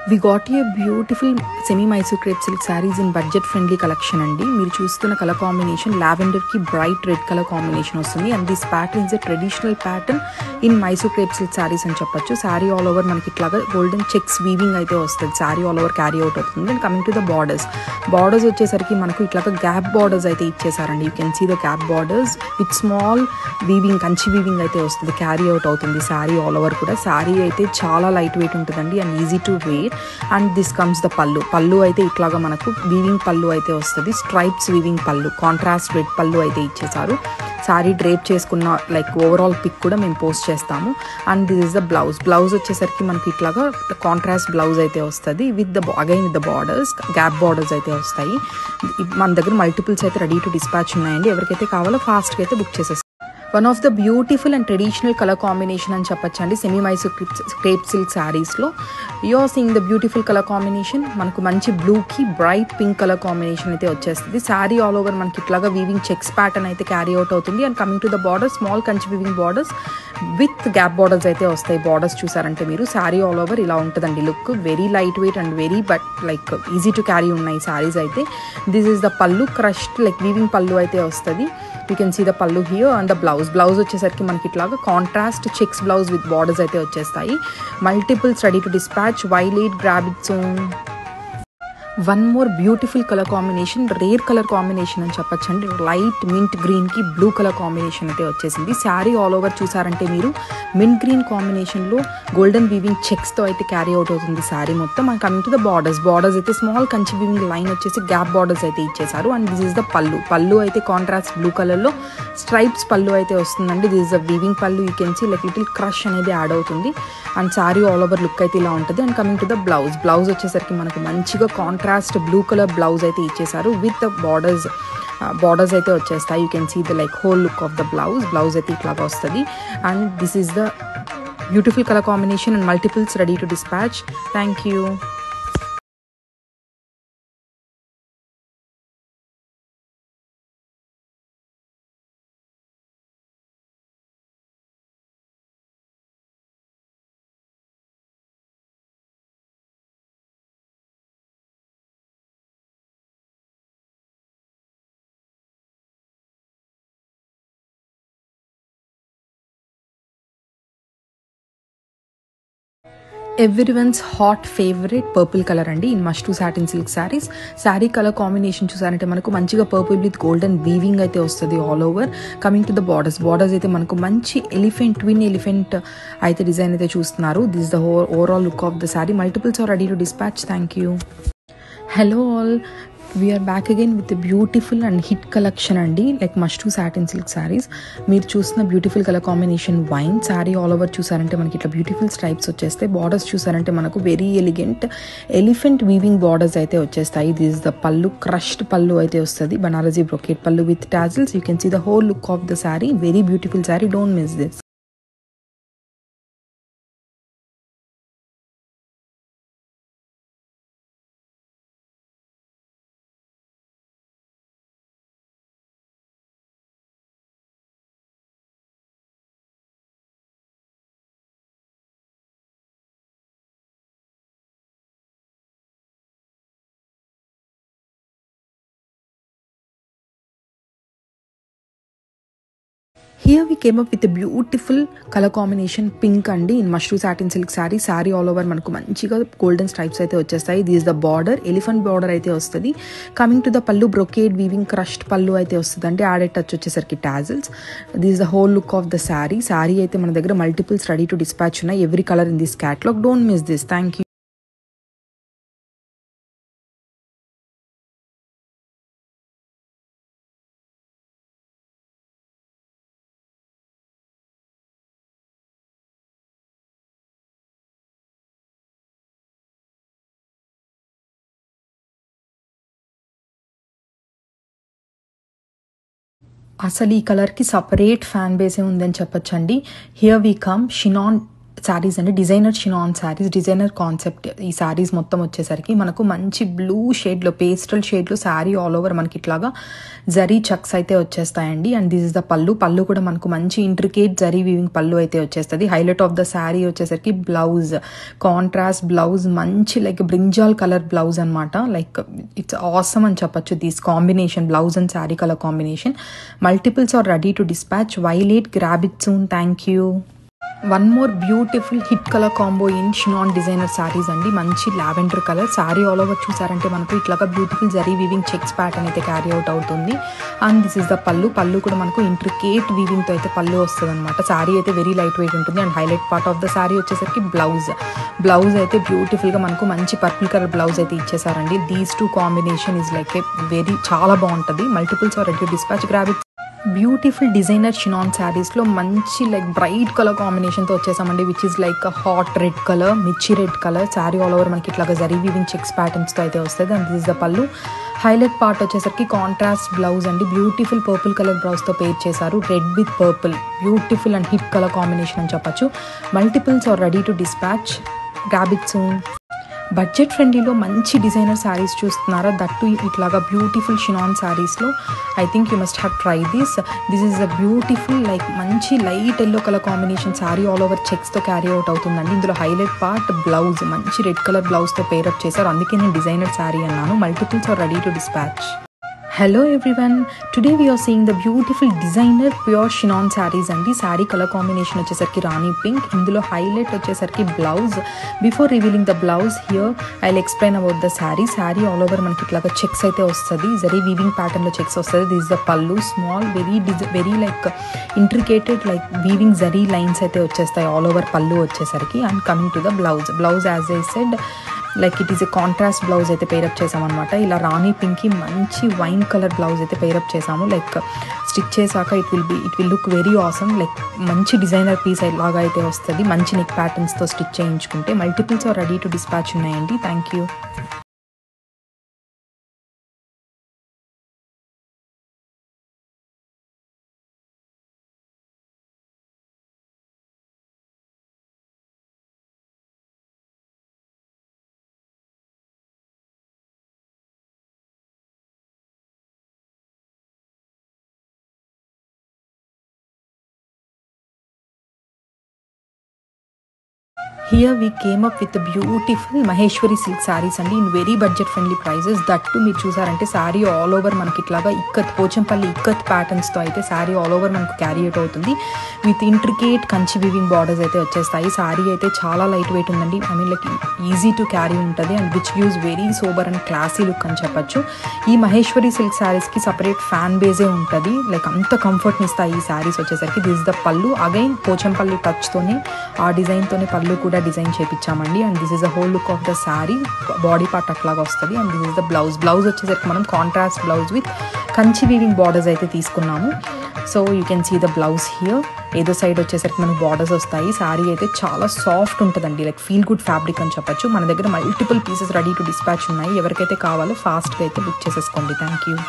we got a beautiful semi Mysore crepe silk saris in budget friendly collection అండి మీరు చూస్తున్న colour combination లావెండర్కి bright red colour combination వస్తుంది and this pattern is a traditional pattern in Mysore crepe silk saris అని చెప్పొచ్చు sari all over మనకి ఇట్లాగా golden checks weaving అయితే వస్తుంది sari all over carry out అవుతుంది and coming to the borders borders వచ్చేసరికి మనకు ఇట్లాగా గ్యాప్ బార్డర్స్ అయితే ఇచ్చేసారండి you can see the gap borders with small weaving Kanchi weaving అయితే వస్తుంది క్యారీ అవుట్ అవుతుంది శారీ ఆల్ ఓవర్ కూడా శారీ అయితే చాలా లైట్ వెయిట్ ఉంటుందండి and easy to wear and this comes the pallu pallu అయితే ఇట్లాగా మనకు వీవింగ్ పళ్ళు అయితే వస్తుంది stripes weaving pallu contrast red pallu అయితే ఇచ్చేసారు శారీ డ్రేప్ చేసుకున్న లైక్ ఓవరాల్ పిక్ కూడా మేము పోస్ట్ చేస్తాము and this is the blouse blouse వచ్చేసరికి మనకి ఇట్లాగా కాంట్రాస్ట్ బ్లౌజ్ అయితే వస్తుంది with the again with the borders gap borders అయితే వస్తాయి మన దగ్గర మల్టిపుల్స్ అయితే రెడీ టు డిస్పాచ్ ఉన్నాయండి ఎవరికైతే కావాలో ఫాస్ట్గా అయితే బుక్ చేసేస్తాం one of the beautiful and traditional colour combination అని చెప్పొచ్చండి సెమీ మైసూర్ క్రేప్ సిల్క్ శారీస్లో you are seeing the beautiful colour combination మనకు మంచి బ్లూకి బ్రైట్ పింక్ కలర్ కాంబినేషన్ అయితే వచ్చేస్తుంది శారీ ఆల్ ఓవర్ మనకి ఇట్లాగా వీవింగ్ చెక్స్ ప్యాటర్న్ అయితే క్యారీ అవుట్ అవుతుంది and coming to the border small Kanchi weaving borders with gap borders అయితే వస్తాయి బార్డర్స్ చూసారంటే మీరు శారీ ఆల్ ఓవర్ ఇలా ఉంటుందండి look very light weight and very but like easy to carry ఉన్నాయి శారీస్ అయితే this is the pallu crushed like weaving pallu అయితే వస్తుంది you can see the pallu here and the blouse blouse వచ్చేసరికి మనకి ఇట్లాగా contrast checks blouse with borders అయితే వచ్చేస్తాయి multiples ready to dispatch why late grab its own one more beautiful colour combination rare colour combination అని చెప్పొచ్చండి light mint గ్రీన్కి blue colour combination అయితే వచ్చేసింది శారీ ఆల్ ఓవర్ చూసారంటే మీరు మింట్ గ్రీన్ కాంబినేషన్లో గోల్డెన్ వీవింగ్ చెక్స్తో అయితే క్యారీ అవుట్ అవుతుంది శారీ మొత్తం and coming to the borders borders అయితే స్మాల్ కంచి వీవింగ్ లైన్ వచ్చేసి గ్యాప్ బార్డర్స్ అయితే ఇచ్చేసారు and this is the pallu pallu అయితే కాంట్రాస్ట్ బ్లూ కలర్లో స్ట్రైప్స్ పళ్ళు అయితే వస్తుందండి this is the weaving pallu you can see like little crush అనేది యాడ్ అవుతుంది and sari all over look అయితే ఇలా ఉంటుంది and coming to the blouse blouse వచ్చేసరికి మనకు మంచిగా కాంట్రాస్ట్ బ్లూ కలర్ బ్లౌజ్ అయితే ఇచ్చేసారు విత్ ద బార్డర్స్ బార్డర్స్ అయితే వచ్చేస్తాయి you can see the like whole look of the blouse blouse అయితే ఇట్లాగా వస్తుంది and this is the beautiful colour combination and multiples ready to dispatch thank you everyone's hot favourite purple colour అండి in mashru satin silk saris sari colour combination చూసారంటే మనకు మంచిగా purple with golden weaving అయితే వస్తుంది all over coming to the borders borders అయితే మనకు మంచి elephant twin elephant అయితే డిజైన్ అయితే చూస్తున్నారు this the overall look of the sari multiples are ready to dispatch thank you hello all we are back again with beautiful and hit collection అండి like mashru satin silk saris మీరు చూసిన beautiful colour combination wine sari all over చూసారంటే మనకి ఇట్లా beautiful stripes వచ్చేస్తాయి borders చూసారంటే మనకు very elegant elephant weaving borders అయితే వచ్చేస్తాయి this the pallu crushed pallu అయితే వస్తుంది Banarasi brocade pallu with tassels you can see the whole look of the sari very beautiful sari don't miss this here we came up with beautiful colour combination pink అండి in mashru satin silk sari sari all over మనకు మంచిగా golden stripes అయితే వచ్చేస్తాయి this the border elephant border అయితే వస్తుంది coming to the pallu brocade weaving crushed pallu అయితే వస్తుంది అంటే యాడెడ్ టచ్ వచ్చేసరికి tassels this the whole look of the sari sari అయితే మన దగ్గర మల్టిపుల్స్ రెడీ టు డిస్పాచ్ ఉన్నాయి every colour in this catalogue don't miss this thank you అసలు ఈ కలర్కి సపరేట్ ఫ్యాన్ బేసే ఉందని చెప్పొచ్చండి here we come chinon saris అండి designer chinon saris designer concept ఈ శారీస్ మొత్తం వచ్చేసరికి మనకు మంచి బ్లూ షేడ్లో పేస్టల్ షేడ్లో శారీ ఆల్ ఓవర్ మనకి ఇట్లాగా జరీ చక్స్ అయితే వచ్చేస్తాయండి and this is the pallu పళ్ళు కూడా మనకు మంచి ఇంట్రికేట్ జరీ వీవింగ్ పళ్ళు అయితే వచ్చేస్తుంది హైలైట్ ఆఫ్ ద శారీ వచ్చేసరికి బ్లౌజ్ కాంట్రాస్ట్ బ్లౌజ్ మంచి లైక్ బ్రింజాల్ కలర్ బ్లౌజ్ అనమాట లైక్ ఇట్స్ ఆసమ్ అని చెప్పొచ్చు this combination blouse and sari colour combination multiples are ready to dispatch why late grab it soon thank you one more beautiful hit colour combo in chinon designer saris అండి మంచి lavender colour sari all over చూసారంటే మనకు ఇట్లాగా beautiful zari weaving checks pattern అయితే carry out అవుతుంది and this is the pallu పళ్ళు కూడా మనకు ఇంట్రికేట్ వీవింగ్తో అయితే పళ్ళు వస్తుంది అనమాట శారీ అయితే వెరీ లైట్ వెయిట్ ఉంటుంది and highlight part of the sari వచ్చేసరికి బ్లౌజ్ బ్లౌజ్ అయితే బ్యూటిఫుల్గా మనకు మంచి పర్పుల్ కలర్ బ్లౌజ్ అయితే ఇచ్చేసారండి these two combination is like a very చాలా బాగుంటుంది multiples are ready dispatch grab beautiful designer chinon శారీస్లో మంచి లైక్ బ్రైట్ కలర్ కాంబినేషన్తో వచ్చేసామండి which is like hot red colour mirchi red colour sari all over మనకి ఇట్లాగా జరీ వీవింగ్ చెక్స్ ప్యాటర్న్స్తో అయితే వస్తుంది and this the pallu highlight part వచ్చేసరికి కాంట్రాస్ట్ బ్లౌజ్ అండి బ్యూటిఫుల్ పర్పుల్ కలర్ బ్లౌజ్తో పేర్ చేశారు red with purple beautiful and hit colour combination అని చెప్పచ్చు multiples are ready to dispatch grab its budget ఫ్రెండ్లీలో మంచి డిజైనర్ శారీస్ చూస్తున్నారా దట్టు ఇట్లాగా బ్యూటిఫుల్ షినాన్ శారీస్లో I think you must have try this this is a beautiful like మంచి light yellow colour combination sari all over చెక్స్తో carry out అవుతుందండి ఇందులో highlight part blouse మంచి రెడ్ కలర్ బ్లౌజ్తో పేరప్ చేశారు అందుకే నేను డిజైనర్ శారీ అన్నాను multiples are ready to dispatch hello everyone today we are seeing the beautiful designer pure chinon saris అండి శారీ కలర్ కాంబినేషన్ వచ్చేసరికి రాణి పింక్ ఇందులో హైలైట్ వచ్చేసరికి blouse before revealing the blouse here I explain about the sari sari all over మనకి ఇట్లాగా checks అయితే వస్తుంది zari weaving ప్యాటర్న్లో checks వస్తుంది this the pallu small very డిజ very like intricated like weaving zari lines అయితే వచ్చేస్తాయి ఆల్ ఓవర్ పళ్ళు వచ్చేసరికి and coming to the blouse blouse as I said like it is a contrast blouse అయితే పేరప్ చేసామన్నమాట ఇలా రాణి పింక్కి మంచి వైన్ కలర్ బ్లౌజ్ అయితే పేరప్ చేసాము లైక్ స్టిచ్ చేశాక it will be it will look very awesome like మంచి designer piece లాగా అయితే వస్తుంది మంచి నెక్ ప్యాటర్న్స్తో స్టిచ్ చేయించుకుంటే multiples are ready to dispatch ఉన్నాయండి thank you here we came up with beautiful Maheshwari silk saris అండి in very budget friendly prices that మీరు చూసారంటే శారీ ఆల్ ఓవర్ మనకి ఇట్లాగా ఇక్కత్ పోచంపల్లి ఇక్కత్ ప్యాటర్న్స్తో అయితే శారీ ఆల్ ఓవర్ మనకు క్యారీ అవుట్ అవుతుంది with intricate Kanchi weaving borders అయితే వచ్చేస్తాయి శారీ అయితే చాలా లైట్ వెయిట్ ఉందండి I mean like easy to carry ఉంటుంది and which uses very sober and classy look అని చెప్పొచ్చు ఈ మహేశ్వరి సిల్క్ శారీస్కి సపరేట్ ఫ్యాన్ బేజే ఉంటుంది లైక్ అంత కంఫర్ట్ని ఇస్తాయి ఈ శారీస్ వచ్చేసరికి this the pallu again Pochampalli టచ్తోనే ఆ డిజైన్తోనే పళ్ళు కూడా డిజైన్ చేపించామండి and this is the whole look of the sari body part అట్లాగా వస్తుంది and this is the blouse blouse వచ్చేసరికి మనం contrast blouse with Kanchi weaving borders అయితే తీసుకున్నాము so you can see the blouse here ఏదో సైడ్ వచ్చేసరికి మనకు బార్డర్స్ వస్తాయి శారీ అయితే చాలా సాఫ్ట్ ఉంటుందండి లైక్ ఫీల్ గుడ్ ఫ్యాబ్రిక్ అని చెప్పొచ్చు మన దగ్గర multiple pieces ready to dispatch ఉన్నాయి ఎవరికైతే కావాలో ఫాస్ట్గా అయితే బుక్ చేసేసుకోండి thank you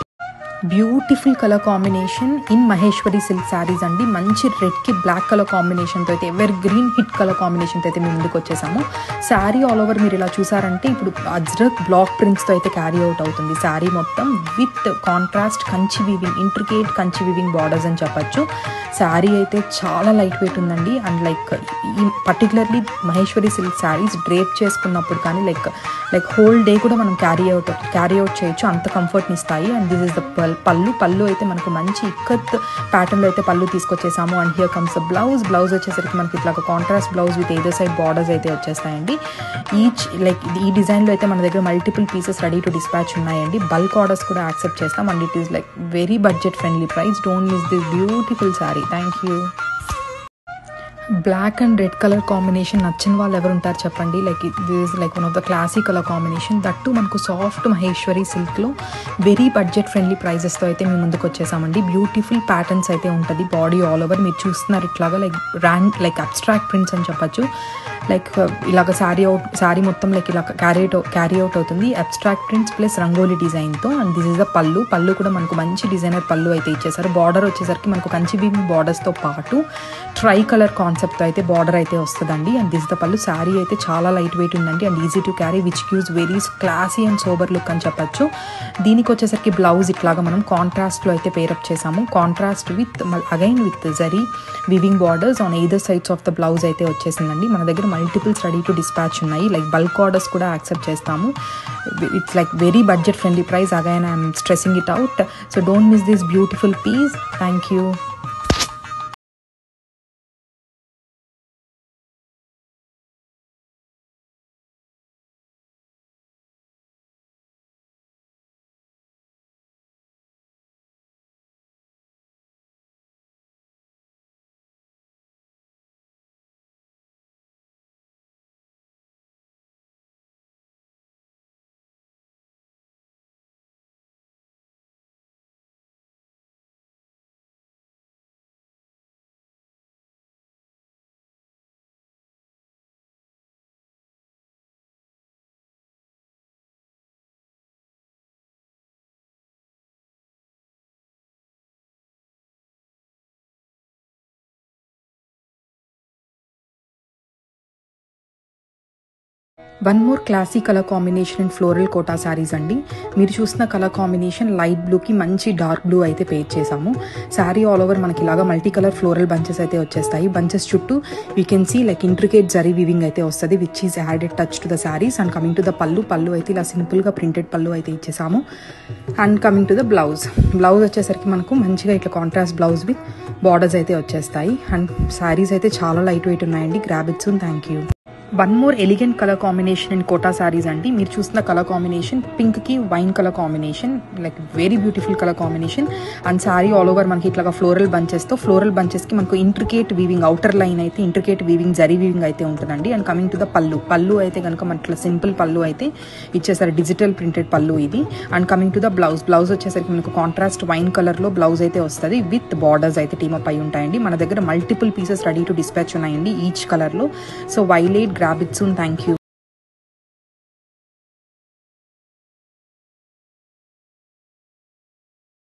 beautiful colour combination in Maheshwari silk saris అండి మంచి రెడ్కి బ్లాక్ కలర్ కాంబినేషన్తో అయితే ఎవర్ గ్రీన్ హిట్ కలర్ కాంబినేషన్తో అయితే మేము ముందుకు వచ్చేసాము శారీ ఆల్ ఓవర్ మీరు ఇలా చూసారంటే ఇప్పుడు అజ్రక్ బ్లాక్ ప్రింట్స్తో అయితే క్యారీ అవుట్ అవుతుంది శారీ మొత్తం with contrast Kanchi weaving intricate Kanchi weaving borders అని చెప్పచ్చు శారీ అయితే చాలా లైట్ వెయిట్ ఉందండి అండ్ లైక్ ఈ particularly Maheshwari silk saris drape చేసుకున్నప్పుడు కానీ లైక్ లైక్ హోల్ డే కూడా మనం క్యారీ అవుట్ క్యారీ అవుట్ చేయొచ్చు అంత కంఫర్ట్ని ఇస్తాయి and this is the pallu pallu అయితే మనకు మంచి ఇక్కత్ ప్యాటర్న్లో అయితే పళ్ళు తీసుకొచ్చేసాము and here comes the blouse blouse వచ్చేసరికి మనకి ఇట్లా ఒక కాంట్రాస్ట్ బ్లౌజ్ విత్ ఏదో సైడ్ బార్డర్స్ అయితే వచ్చేస్తాయండి ఈచ్ లైక్ ఈ డిజైన్లో అయితే మన దగ్గర multiple pieces ready to dispatch ఉన్నాయండి బల్క్ ఆర్డర్స్ కూడా యాక్సెప్ట్ చేస్తాం and it is like very budget friendly price don't miss this beautiful sari thank you black and red colour combination నచ్చిన వాళ్ళు ఎవరు ఉంటారు చెప్పండి like this like one of the classic colour combination that మనకు soft Maheshwari సిల్క్లో very budget friendly ప్రైజెస్తో అయితే మేము ముందుకు వచ్చేసామండి బ్యూటిఫుల్ ప్యాటర్న్స్ అయితే ఉంటుంది బాడీ ఆల్ ఓవర్ మీరు చూస్తున్నారు ఇట్లాగా like rayon like abstract prints అని చెప్పచ్చు లైక్ ఇలాగ శారీ అవుట్ శారీ మొత్తం లైక్ ఇలా క్యారీ అవుట్ క్యారీ అవుట్ అవుతుంది అబ్స్ట్రాక్ట్ ప్రింట్స్ ప్లస్ రంగోలీ డిజైన్తో and this is the pallu పళ్ళు కూడా మనకు మంచి డిజైనర్ పళ్ళు అయితే ఇచ్చేసారు బార్డర్ వచ్చేసరికి మనకు కంచి వీవింగ్ బార్డర్స్తో పాటు ట్రై కలర్ కాన్సెప్ట్తో అయితే బార్డర్ అయితే వస్తుందండి అండ్ దిస్ ద పళ్ళు శారీ అయితే చాలా లైట్ వెయిట్ ఉందండి and easy to carry which gives very classy and sober look అని చెప్పొచ్చు దీనికి వచ్చేసరికి బ్లౌజ్ ఇట్లాగా మనం కాంట్రాస్ట్లో అయితే పేరప్ చేసాము contrast with again with zari weaving borders on either sides of the blouse అయితే వచ్చేసిందండి మన దగ్గర మల్టిపుల్స్ రెడీ టు డిస్పాచ్ ఉన్నాయి లైక్ బల్క్ ఆర్డర్స్ కూడా యాక్సెప్ట్ చేస్తాము it's like very budget friendly price again I'm stressing it out so don't miss this beautiful piece thank you one more classy colour combination and floral Kota saris అండి మీరు చూసిన colour combination light బ్లూకి మంచి dark blue అయితే pay చేసాము sari all over మనకి ఇలాగా multi colour floral bunches అయితే వచ్చేస్తాయి బంచెస్ చుట్టూ we can see like intricate zari weaving అయితే వస్తుంది which is added touch to the saris and coming to the pallu pallu అయితే ఇలా సింపుల్గా ప్రింటెడ్ పళ్ళు అయితే ఇచ్చేసాము and coming to the blouse blouse వచ్చేసరికి మనకు మంచిగా ఇట్లా కాంట్రాస్ట్ బ్లౌజ్ విత్ బార్డర్స్ అయితే వచ్చేస్తాయి అండ్ శారీస్ అయితే చాలా లైట్ వెయిట్ ఉన్నాయండి grab its thank you one more elegant colour combination in Kota saris అండి మీరు చూస్తున్న కలర్ కాంబినేషన్ పింక్ కి wine colour combination like very beautiful colour combination and sari all over మనకి ఇట్లా ఫ్లోరల్ బంచెస్ తో ఫ్లోరల్ బంచెస్ కి మనకు ఇంట్రికేట్ వీవింగ్ అవుటర్ లైన్ అయితే ఇంట్రికేట్ వీవింగ్ జరీ వీవింగ్ అయితే ఉంటుందండి and coming to the pallu pallu అయితే కనుక మన ఇట్లా సింపుల్ పళ్ళు అయితే ఇచ్చేసారు డిజిటల్ ప్రింటెడ్ పళ్ళు ఇది and coming to the blouse blouse వచ్చేసరికి మనకు కాంట్రాస్ట్ వైన్ కలర్ లో బ్లౌజ్ అయితే వస్తుంది విత్ బార్డర్స్ అయితే టీమప్ అయి ఉంటాయండి మన దగ్గర multiple pieces ready to dispatch ఉన్నాయండి ఈచ్ కలర్ లో so why late grab it soon thank you